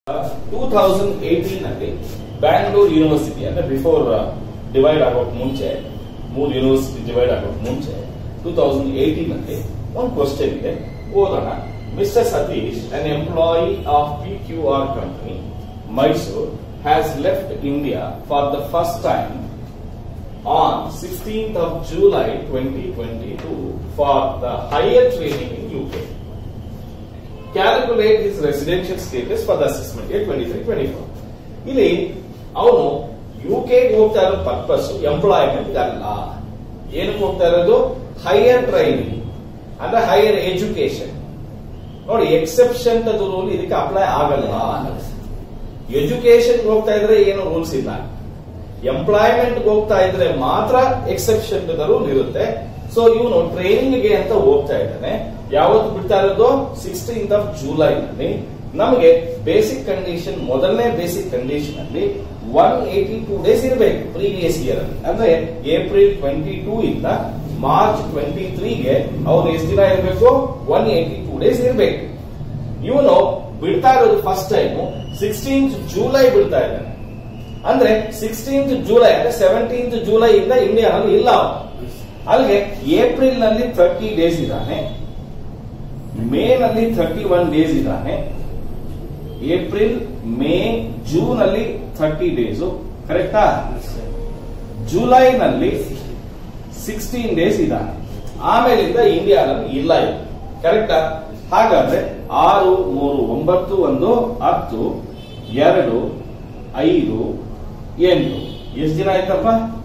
Two thousand eighteen ಅಲ್ಲಿ Bangalore university ಅಂದ್ರೆ before divide ಆಗೋಕ್ ಮುಂಚೆ ಮೂರು ಯೂನಿವರ್ಸಿಟಿ ಡಿವೈಡ್ ಆಗೋಕ್ ಮುಂಚೆ ಟೂ ತೌಸಂಡ್ ಏಟೀನ್ ಅಲ್ಲಿ ಒಂದು ಕ್ವಶನ್ ಇದೆ ಓದೋಣ Mister Satish an employee of P Q R company Mysore has left India for the first time on 16th of July 2022 for the higher training in UK. Calculate his residential status for the assessment year 23-24. ಇಲ್ಲಿ ಅವನು UK ಹೋಗ್ತಾ ಇರೋ purpose employment ಅಲ್ಲ ಏನಕ್ಕೆ ಹೋಗ್ತಾ ಇರೋದು higher training ಅಂದ್ರೆ higher education ನೋಡಿ ಎಕ್ಸೆಪ್ಷನ್ ರೂಲ್ ಇದಕ್ಕೆ ಅಪ್ಲೈ ಆಗಲ್ಲ ಎಜುಕೇಶನ್ ಹೋಗ್ತಾ ಇದ್ರೆ ಏನು ರೂಲ್ಸ್ ಇಲ್ಲ ಎಂಪ್ಲಾಯ್ಮೆಂಟ್ ಹೋಗ್ತಾ ಇದ್ರೆ ಮಾತ್ರ ಎಕ್ಸೆಪ್ಷನ್ ರೂಲ್ ಇರುತ್ತೆ ಸೊ ಇವನು ಟ್ರೈನಿಂಗ್ ಗೆ ಅಂತ ಹೋಗ್ತಾ ಇದ್ದಾನೆ ಯಾವತ್ತು ಬಿಡ್ತಾ ಇರೋದು ಸಿಕ್ಸ್ಟೀನ್ತ್ ಆಫ್ ಜುಲೈ ನಲ್ಲಿ ನಮಗೆ ಬೇಸಿಕ್ ಕಂಡೀಷನ್ ಮೊದಲನೇ ಬೇಸಿಕ್ ಕಂಡೀಷನ್ ಅಲ್ಲಿ ಒನ್ ಏಟಿ ಟೂ ಡೇಸ್ ಇರಬೇಕು ಪ್ರೀವಿಯಸ್ ಇಯರ್ ಅಲ್ಲಿ ಅಂದ್ರೆ ಏಪ್ರಿಲ್ ಟ್ವೆಂಟಿ ಟೂ ಇಂದ ಮಾರ್ಚ್ ಟ್ವೆಂಟಿ ತ್ರೀಗೆ ಅವ್ರು ಎಷ್ಟು ದಿನ ಇರಬೇಕು ಒನ್ ಏಟಿ ಟೂ ಡೇಸ್ ಇರಬೇಕು ಇವನು ಬಿಡ್ತಾ ಇರೋದು ಫಸ್ಟ್ ಟೈಮ್ ಸಿಕ್ಸ್ಟೀನ್ತ್ ಜುಲೈ ಬಿಡ್ತಾ ಇದ್ದಾನೆ ಅಂದ್ರೆ ಸಿಕ್ಸ್ಟೀನ್ತ್ ಜುಲೈ ಅಂದ್ರೆ ಸೆವೆಂಟೀನ್ತ್ ಜುಲೈ ಇಂದ ಇಂಡಿಯಾನಲ್ಲಿ ಇಲ್ಲ ಅವನು ಅಲ್ಲಿಗೆ ಏಪ್ರಿಲ್ ನಲ್ಲಿ ಥರ್ಟಿ ಡೇಸ್ ಇದ್ದಾನೆ ಮೇ ನಲ್ಲಿ ಥರ್ಟಿ ಒನ್ ಡೇಸ್ ಇದ್ದಾನೆ ಏಪ್ರಿಲ್ ಮೇ ಜೂನ್ ಅಲ್ಲಿ ಥರ್ಟಿ ಡೇಸ್ ಕರೆಕ್ಟಾ ಜುಲೈನಲ್ಲಿ ಸಿಕ್ಸ್ಟೀನ್ ಡೇಸ್ ಇದ್ದಾನೆ ಆಮೇಲಿಂದ ಇಂಡಿಯಾನಲ್ಲಿ ಇಲ್ಲ ಇದು ಕರೆಕ್ಟಾ ಹಾಗಾದ್ರೆ ಆರು ಮೂರು ಒಂಬತ್ತು ಒಂದು ಹತ್ತು ಎರಡು ಐದು ಎಂಟು ಎಷ್ಟು ದಿನ ಆಯ್ತಪ್ಪ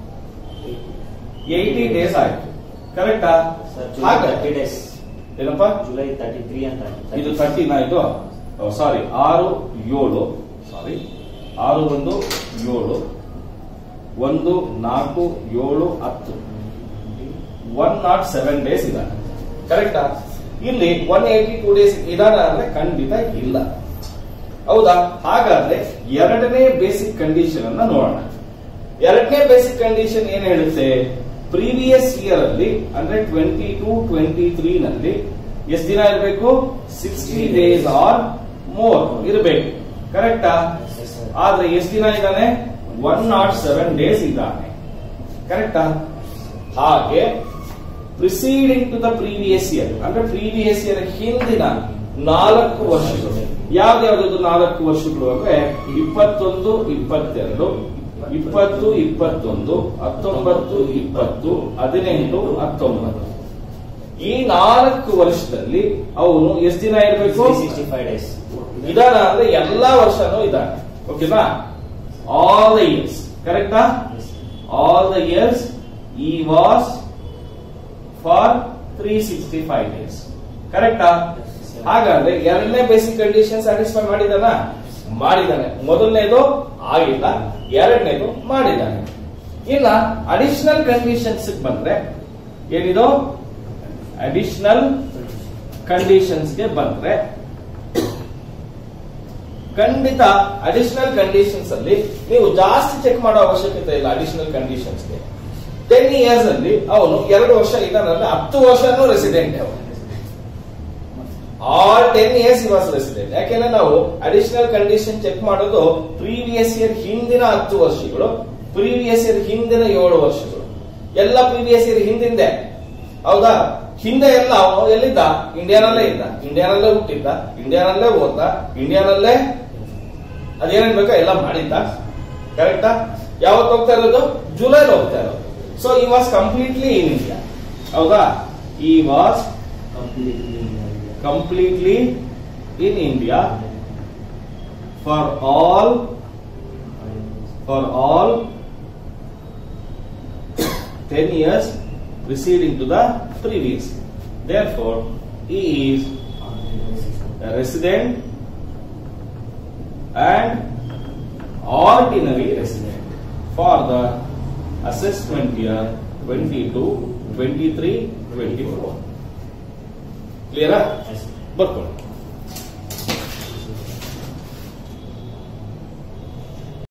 ಏಯ್ಟಿ ಡೇಸ್ ಆಯ್ತು ಕರೆಕ್ಟಾ ಸರ್ ಜುಲೈ ಹಾಗಾದ್ರೆ ತರ್ಟಿ ಡೇಸ್ ಏನಪ್ಪ ಜುಲೈ ತರ್ಟಿ ತ್ರೀ ಅಂತ ಇದು ತರ್ಟಿನ ಇದು ಸಾರಿ ಆರು ಏಳು ಸಾರಿ ಆರು ಒಂದು ಏಳು ಒಂದು ನಾಲ್ಕು ಏಳು ಹತ್ತು ಒನ್ ನಾಟ್ ಸೆವೆನ್ ಡೇಸ್ ಇದಾನೆ ಕರೆಕ್ಟಾ ಇಲ್ಲಿ ಒನ್ ಏಟಿ ಟೂ ಡೇಸ್ ಇದಾನ ಅಂದ್ರೆ ಖಂಡಿತ ಇಲ್ಲ ಹೌದಾ ಹಾಗಾದ್ರೆ ಎರಡನೇ ಬೇಸಿಕ್ ಕಂಡೀಷನ್ ಅನ್ನ ನೋಡೋಣ ಎರಡನೇ ಬೇಸಿಕ್ ಕಂಡೀಷನ್ ಏನ್ ಹೇಳುತ್ತೆ ಪ್ರೀವಿಯಸ್ ಇಯರ್ ಅಲ್ಲಿ ಅಂದ್ರೆ ಟ್ವೆಂಟಿ ಟು ಟ್ವೆಂಟಿ ತ್ರೀ ನಲ್ಲಿ ಎಷ್ಟು ದಿನ ಇರಬೇಕು ಸಿಕ್ಸ್ಟಿ ಡೇಸ್ ಆರ್ ಮೋರ್ ಇರಬೇಕು ಕರೆಕ್ಟಾ ಆದ್ರೆ ಎಷ್ಟು ದಿನ ಇದ್ದಾನೆ ಒನ್ ನಾಟ್ ಸೆವೆನ್ ಡೇಸ್ ಇದ್ದಾನೆ ಕರೆಕ್ಟಾ ಹಾಗೆ preceding to the previous year ಅಂದ್ರೆ ಪ್ರೀವಿಯಸ್ ಇಯರ್ ಹಿಂದಿನ ನಾಲ್ಕು ವರ್ಷಗಳು ಯಾವ್ದ್ಯಾವ್ದು ನಾಲ್ಕು ವರ್ಷಗಳು ಅಂದ್ರೆ ಇಪ್ಪತ್ತೊಂದು ಇಪ್ಪತ್ತೆರಡು ಇಪ್ಪತ್ತು ಇಪ್ಪತ್ತೊಂದು ಹತ್ತೊಂಬತ್ತು ಇಪ್ಪತ್ತು ಹದಿನೆಂಟು ಹತ್ತೊಂಬತ್ತು ಈ ನಾಲ್ಕು ವರ್ಷದಲ್ಲಿ ಅವನು ಎಷ್ಟು ದಿನ ಇರಬೇಕು ಸಿಕ್ಸ್ಟಿ ಫೈವ್ ಡೇಸ್ ಇದಾನ ಅಂದ್ರೆ ಎಲ್ಲಾ ವರ್ಷನೂ ಇದ್ದಾನೆ ಓಕೆನಾ ಆಲ್ ದ ಇಯರ್ಸ್ ಕರೆಕ್ಟಾ all the years he was for three sixty five days ಕರೆಕ್ಟಾ ಹಾಗಾದ್ರೆ ಎರಡನೇ ಬೇಸಿಕ್ ಕಂಡೀಷನ್ ಸ್ಯಾಟಿಸ್ಫೈ ಮಾಡಿದಾನ ಮಾಡಿದಾನೆ ಮೊದಲನೇದು ಆಗಿಲ್ಲ ಎರಡನೇದು ಮಾಡಿದ್ದಾನೆ ಇನ್ನ ಅಡಿಷನಲ್ ಕಂಡೀಷನ್ಸ್ ಬಂದ್ರೆ ಏನಿದು ಅಡಿಷನಲ್ ಕಂಡೀಷನ್ಸ್ಗೆ ಬಂದ್ರೆ ಖಂಡಿತ ಅಡಿಷನಲ್ ಕಂಡೀಷನ್ಸ್ ಅಲ್ಲಿ ನೀವು ಜಾಸ್ತಿ ಚೆಕ್ ಮಾಡೋ ಅವಶ್ಯಕತೆ ಇಲ್ಲ ಅಡಿಷನಲ್ ಕಂಡೀಷನ್ಸ್ಗೆ ಟೆನ್ ಇಯರ್ಸ್ ಅಲ್ಲಿ ಅವನು ಎರಡು ವರ್ಷ ಇದ್ದಾನಂದ್ರೆ ಹತ್ತು ವರ್ಷನೂ ರೆಸಿಡೆಂಟ್ ಅವನು all ten years he was resident ಯಾಕೆಂದ್ರೆ ನಾವು ಅಡಿಷನಲ್ ಕಂಡೀಷನ್ ಚೆಕ್ ಮಾಡೋದು ಪ್ರೀವಿಯಸ್ ಇಯರ್ ಹಿಂದಿನ ಹತ್ತು ವರ್ಷಗಳು ಪ್ರೀವಿಯಸ್ ಇಯರ್ ಹಿಂದಿನ ಏಳು ವರ್ಷಗಳು ಎಲ್ಲ ಪ್ರೀವಿಯಸ್ ಇಯರ್ ಹಿಂದಿಂದೆ ಹೌದಾ ಹಿಂದೆ ಎಲ್ಲ ಅವನು ಎಲ್ಲಿದ್ದ ಇಂಡಿಯಾನಲ್ಲೇ ಇದ್ದ ಇಂಡಿಯಾನಲ್ಲೇ ಹುಟ್ಟಿದ್ದ ಇಂಡಿಯಾನಲ್ಲೇ ಓದ್ದ ಇಂಡಿಯಾನಲ್ಲೇ ಅದೇನೇನ್ ಬೇಕೋ ಎಲ್ಲ ಮಾಡಿದ್ದ ಕರೆಕ್ಟಾ ಯಾವತ್ತು ಹೋಗ್ತಾ ಇರೋದು ಜುಲೈ ಹೋಗ್ತಾ ಇರೋದು ಸೊ ಈ ವಾಸ್ ಕಂಪ್ಲೀಟ್ಲಿ ಇನ್ ಇಂಡಿಯಾ ಹೌದಾ he was completely in India for all for all 10 years preceding to the previous. Therefore, he is a resident and ordinary resident for the assessment year 22, 23, 24. ಕ್ಲಿಯರಾ ಬರ್ಕೊಳ್ಳಿ